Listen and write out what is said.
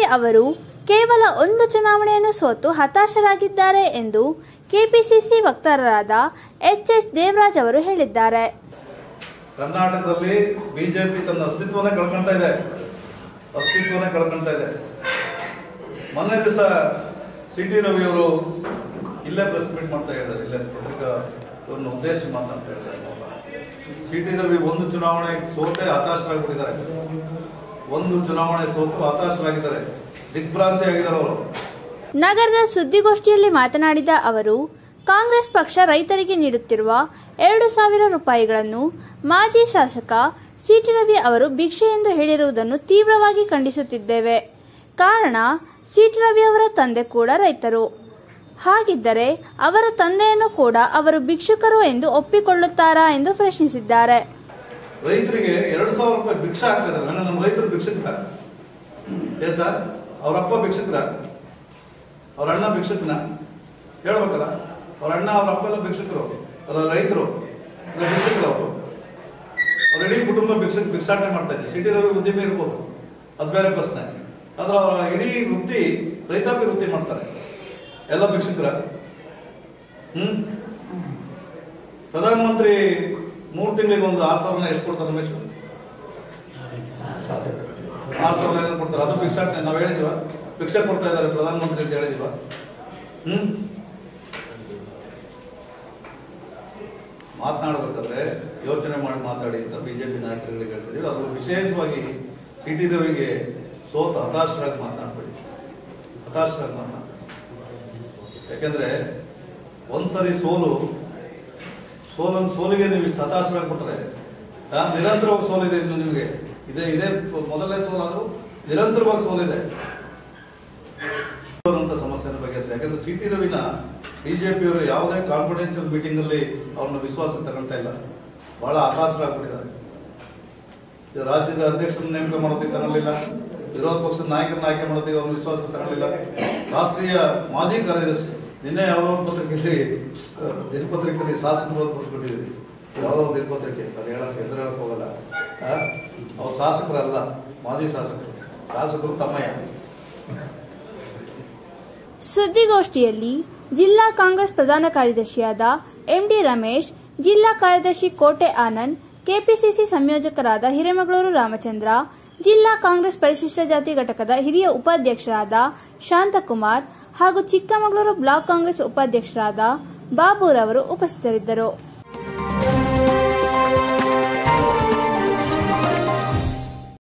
ರವಿ ಅವರು ಕೇವಲ ಒಂದು ಚುನಾವಣೆಯನ್ನು ಸೋತು ಹತಾಶರಾಗಿದ್ದಾರೆ ಎಂದು ಕೆಪಿಸಿಸಿ ವಕ್ತಾರರಾದ ಎಚ್ ಎಸ್ ದೇವರಾಜ್ ಅವರು ಹೇಳಿದ್ದಾರೆ ಕರ್ನಾಟಕದಲ್ಲಿ ಬಿಜೆಪಿ ತನ್ನ ಅಸ್ತಿತ್ವನೇ ಕಳ್ಕೊಳ್ತಾ ಇದೆ ಅಸ್ತಿತ್ವನೇ ಕಳ್ಕೊಳ್ತಾ ಇದೆ ಮೊನ್ನೆ ದಿವಸ ಸಿ ಟಿ ರವಿ ಅವರು ಇಲ್ಲೇ ಪ್ರೆಸ್ ಮೀಟ್ ಮಾಡ್ತಾ ಹೇಳಿದ್ದಾರೆ ಇಲ್ಲೇ ಪತ್ರಿಕಾ ಇವ್ರನ್ನ ಉದ್ದೇಶಿಸಿ ಮಾತನಾಡ್ತಾ ಹೇಳಿದ್ದಾರೆ ಸಿ ಟಿ ರವಿ ಒಂದು ಚುನಾವಣೆ ಸೋತೆ ಹತಾಶರಾಗ್ಬಿಟ್ಟಿದ್ದಾರೆ ಒಂದು ಚುನಾವಣೆ ಸೋತು ಹತಾಶರಾಗಿದ್ದಾರೆ ದಿಗ್ಭ್ರಾಂತಿ ಆಗಿದ್ದಾರೆ ಅವರು ನಗರದ ಸುದ್ದಿಗೋಷ್ಠಿಯಲ್ಲಿ ಮಾತನಾಡಿದ ಅವರು ಕಾಂಗ್ರೆಸ್ ಪಕ್ಷ ರೈತರಿಗೆ ನೀಡುತ್ತಿರುವ ಎರಡು ಸಾವಿರ ರೂಪಾಯಿಗಳನ್ನು ಮಾಜಿ ಶಾಸಕ ಸಿಟಿ ರವಿ ಅವರು ಭಿಕ್ಷೆ ಎಂದು ಹೇಳಿರುವುದನ್ನು ತೀವ್ರವಾಗಿ ಖಂಡಿಸುತ್ತಿದ್ದೇವೆ ಕಾರಣ ಸಿಟಿ ರವಿ ಅವರ ತಂದೆ ಕೂಡ ರೈತರು ಹಾಗಿದ್ದರೆ ಅವರ ತಂದೆಯನ್ನು ಕೂಡ ಅವರು ಭಿಕ್ಷುಕರು ಎಂದು ಒಪ್ಪಿಕೊಳ್ಳುತ್ತಾರಾ ಎಂದು ಪ್ರಶ್ನಿಸಿದ್ದಾರೆ ರೈತರಿಗೆ ಎರಡು ಸಾವಿರ ರೂಪಾಯಿ ಭಿಕ್ಷೆ ಆಗ್ತಾ ಇದ್ದಾರೆ ಹಂಗ ನಮ್ಮ ರೈತರು ಭಿಕ್ಷಕರ ಏನ್ ಸರ್ ಅವ್ರ ಅಪ್ಪ ಭಿಕ್ಷಕರ ಅವ್ರ ಅಣ್ಣ ಭಿಕ್ಷಕನ ಹೇಳ್ಬೇಕಲ್ಲ ಅವ್ರ ಅಣ್ಣ ಅವ್ರ ಅಪ್ಪ ಎಲ್ಲ ಭಿಕ್ಷಕರು ಅವ್ರ ರೈತರು ಇಲ್ಲ ಭಿಕ್ಷಕರು ಅವರು ಅವ್ರ ಇಡೀ ಕುಟುಂಬ ಭಿಕ್ಷಕ್ ಭಿಕ್ಷಾಟನೆ ಮಾಡ್ತಾ ಇದೆ ಸಿಟಿ ರವಿ ಉದ್ಯಮಿ ಇರ್ಬೋದು ಅದು ಬೇರೆ ಪ್ರಶ್ನೆ ಆದ್ರೆ ಅವರ ಇಡೀ ವೃತ್ತಿ ರೈತಾಪಿ ವೃತ್ತಿ ಮಾಡ್ತಾರೆ ಎಲ್ಲ ಭಿಕ್ಷಕರ ಹ್ಮ್ ಪ್ರಧಾನಮಂತ್ರಿ ಮೂರು ತಿಂಗಳಿಗೆ ಒಂದು ಆರು ಸಾವಿರ ಎಷ್ಟು ಕೊಡ್ತಾರೆ ರಮೇಶ್ ಆರು ಸಾವಿರ ಏನೋ ಕೊಡ್ತಾರೆ ಅದು ಭಿಕ್ಷಾಟನೆ ನಾವು ಹೇಳಿದೀವ ಭಿಕ್ಷೆ ಕೊಡ್ತಾ ಇದ್ದಾರೆ ಪ್ರಧಾನಮಂತ್ರಿ ಅಂತ ಹೇಳಿದೀವ ಹ್ಮ್ ಮಾತನಾಡಬೇಕಾದ್ರೆ ಯೋಚನೆ ಮಾಡಿ ಮಾತಾಡಿ ಅಂತ ಬಿಜೆಪಿ ನಾಯಕರುಗಳಿಗೆ ಹೇಳ್ತಿದೀವಿ ಅದು ವಿಶೇಷವಾಗಿ ಸಿ ಟಿ ರವಿಗೆ ಸೋತು ಹತಾಶರಾಗಿ ಮಾತನಾಡ್ಬೇಡಿ ಹತಾಶರಾಗಿ ಮಾತನಾಡ ಯಾಕೆಂದ್ರೆ ಒಂದ್ಸರಿ ಸೋಲು ಸೋಲನ್ ಸೋಲಿಗೆ ನೀವು ಇಷ್ಟು ಹತಾಶರಾಗ್ಬಿಟ್ರೆ ಆ, ನಿರಂತರವಾಗಿ ಸೋಲಿದೆ ಇನ್ನು ನಿಮಗೆ ಇದೇ ಇದೇ ಮೊದಲನೇ ಸೋಲಾದರೂ ನಿರಂತರವಾಗಿ ಸೋಲಿದೆ ಅಂತ ಸಮಸ್ಯೆನ ಬಗೆಹರಿಸಿ ಯಾಕಂದ್ರೆ ಸಿ ಟಿ ರವಿನ ಬಿಜೆಪಿಯವರು ಯಾವುದೇ ಕಾನ್ಫಿಡೆನ್ಷಿಯಲ್ ಮೀಟಿಂಗ್ ಅಲ್ಲಿ ಅವ್ರನ್ನ ವಿಶ್ವಾಸಕ್ಕೆ ತಗೊಳ್ತಾ ಇಲ್ಲ ಬಹಳ ಹತಾಶರಾಗ್ಬಿಟ್ಟಿದ್ದಾರೆ ಇದು ರಾಜ್ಯದ ಅಧ್ಯಕ್ಷರನ್ನ ನೇಮಕ ಮಾಡೋದಕ್ಕೆ ತಗೊಳ್ಳಿಲ್ಲ ವಿರೋಧ ಪಕ್ಷದ ನಾಯಕರನ್ನ ಆಯ್ಕೆ ಮಾಡೋದಕ್ಕೆ ಅವ್ರನ್ನ ವಿಶ್ವಾಸ ತಗೊಳ್ಳಿಲ್ಲ ರಾಷ್ಟ್ರೀಯ ಮಾಜಿ ಕಾರ್ಯದರ್ಶಿ ನಿನ್ನೆ ಯಾವುದೋ ಒಂದು ಪತ್ರಿಕೆಯಲ್ಲಿ ಆ, ದಿನಪತ್ರಿಕೆಯಲ್ಲಿ ಶಾಸಕರು ಅಂತ ಬರ್ಬಿಟ್ಟಿದ್ದೀರಿ ಯಾವುದೋ ಒಂದು ದಿನಪತ್ರಿಕೆ ಅಂತ ಅದು ಹೇಳಕ್ ಹೆಸರು ಹೇಳಕ್ ಹೋಗಲ್ಲ ಆ, ಅವ್ರು ಶಾಸಕರಲ್ಲ ಮಾಜಿ ಶಾಸಕರು ಶಾಸಕರು ತಮ್ಮಯ್ಯ ಸುದ್ದಿಗೋಷ್ಠಿಯಲ್ಲಿ ಜಿಲ್ಲಾ ಕಾಂಗ್ರೆಸ್ ಪ್ರಧಾನ ಕಾರ್ಯದರ್ಶಿಯಾದ ಎಂಡಿ ರಮೇಶ್ ಜಿಲ್ಲಾ ಕಾರ್ಯದರ್ಶಿ ಕೋಟೆ ಆನಂದ್ ಕೆಪಿಸಿಸಿ ಸಂಯೋಜಕರಾದ ಹಿರೇಮಗಳೂರು ರಾಮಚಂದ್ರ ಜಿಲ್ಲಾ ಕಾಂಗ್ರೆಸ್ ಪರಿಶಿಷ್ಟ ಜಾತಿ ಘಟಕದ ಹಿರಿಯ ಉಪಾಧ್ಯಕ್ಷರಾದ ಶಾಂತಕುಮಾರ್ ಹಾಗೂ ಚಿಕ್ಕಮಗಳೂರು ಬ್ಲಾಕ್ ಕಾಂಗ್ರೆಸ್ ಉಪಾಧ್ಯಕ್ಷರಾದ ಬಾಬುರವರು ಉಪಸ್ಥಿತರಿದ್ದರು